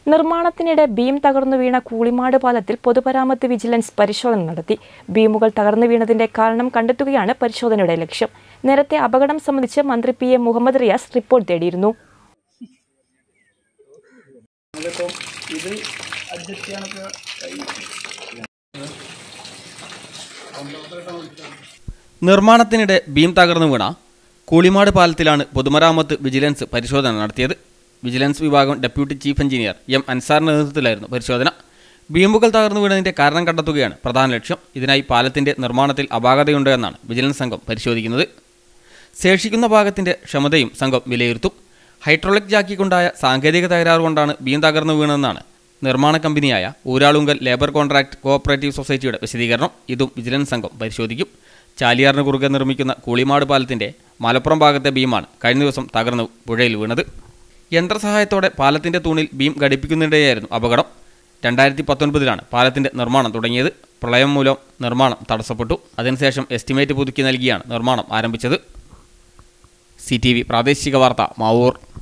നിർമ്മാണത്തിനിടെ beam തകർന്നു വീണ കൂളിമാട് പാലത്തിൽ പൊതുമരാമത്ത് വിജിലൻസ് പരിശോധന നടത്തി ബീമുകൾ തകർന്നു വീണതിന്റെ കാരണം കണ്ടെത്തുകയാണ് പരിശോധനയുടെ ലക്ഷ്യം നേരത്തെ അപകടം സംബന്ധിച്ച് മന്ത്രി P A Muhammad Riyas report തേടിയിരുന്നു നമ്മളിപ്പം ഇത് അഡ്ജസ്റ്റ് ചെയ്യാനൊക്കെ നിർമ്മാണത്തിനിടെ ബീം തകർന്നു വീണ കൂളിമാട് പാലത്തിലാണ് പൊതുമരാമത്ത് വിജിലൻസ് പരിശോധന നടത്തിയത് വിജിലൻസ് വിഭാഗം ഡെപ്യൂട്ടി ചീഫ് എഞ്ചിനീയർ എം അൻസാറിന്റെ നേതൃത്വത്തിലായിരുന്നു പരിശോധന ബീമുകൾ തകർന്നു വീണതിന്റെ കാരണം കണ്ടെത്തുകയാണ് പ്രധാന ലക്ഷ്യം ഇതിനായി പാലത്തിന്റെ നിർമ്മാണത്തിൽ അപാകതയുണ്ടോ എന്നാണ് വിജിലൻസ് സംഘം പരിശോധിക്കുന്നത് ശേഷിക്കുന്ന ഭാഗത്തിന്റെ ക്ഷമതയും സംഘം വിലയിരുത്തും ഹൈഡ്രോളിക് ജാക്കിക്കുണ്ടായ സാങ്കേതിക തകരാറ് കൊണ്ടാണ് ബീം തകർന്നു വീണതെന്നാണ് നിർമ്മാണ കമ്പനിയായ ഊരാളുങ്കൽ ലേബർ കോൺട്രാക്ട് കോഓപ്പറേറ്റീവ് സൊസൈറ്റിയുടെ വിശദീകരണം ഇതും വിജിലൻസ് സംഘം പരിശോധിക്കും ചാലിയാറിന് കുറുകെ നിർമ്മിക്കുന്ന കൂളിമാട് പാലത്തിന്റെ മലപ്പുറം ഭാഗത്തെ ബീമാണ് കഴിഞ്ഞ ദിവസം തകർന്ന് പുഴയിൽ വീണത് യന്ത്രസഹായത്തോടെ പാലത്തിന്റെ തൂണിൽ ബീം ഘടിപ്പിക്കുന്നതിനിടെയായിരുന്നു അപകടം രണ്ടായിരത്തി പത്തൊൻപതിലാണ് പാലത്തിന്റെ നിർമ്മാണം തുടങ്ങിയത് പ്രളയം മൂലം നിർമ്മാണം തടസ്സപ്പെട്ടു അതിനുശേഷം എസ്റ്റിമേറ്റ് പുതുക്കി നൽകിയാണ് നിർമ്മാണം ആരംഭിച്ചത് സി ടി വി പ്രാദേശിക വാർത്ത മാവൂർ